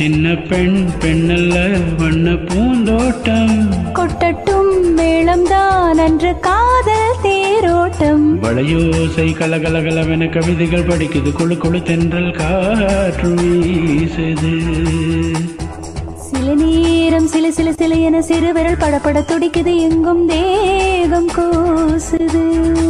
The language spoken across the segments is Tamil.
சின்ன பெண் பெண்ணல்ல வண்ண பூந்தோட்டம் கொட்டட்டும் மேளம்தான் அன்று காதல் தேரோட்டம் வளையோசை கலகலகலவென கவிதைகள் படிக்குது குழு குழு தென்றல் காற்று வீசுது சில நேரம் சில சில சில என சிறு விரல் படப்பட துடிக்குது எங்கும் தேகம் கூசுது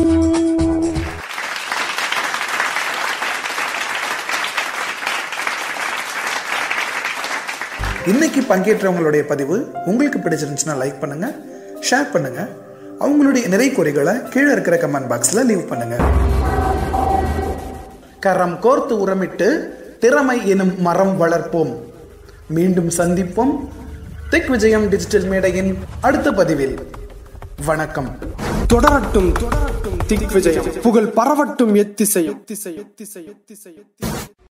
இன்னைக்கு பங்கேற்றவங்களுடைய பதிவு உங்களுக்கு பிடிச்சிருந்துச்சுன்னா லைக் பண்ணுங்க ஷேர் பண்ணுங்க அவங்களுடைய நிறை குறைகளை கீழே இருக்கிற கமெண்ட் பாக்ஸ்ல லீவ் பண்ணுங்க கரம் கோர்த்து உரமிட்டு திறமை எனும் மரம் வளர்ப்போம் மீண்டும் சந்திப்போம் திக் விஜயம் டிஜிட்டல் மேடையின் அடுத்த பதிவில் வணக்கம் தொடரட்டும் தொடரட்டும் திக் விஜயம் புகழ் பரவட்டும் எத்திசையும் எத்திசையும் எத்திசையும் எத்திசையும்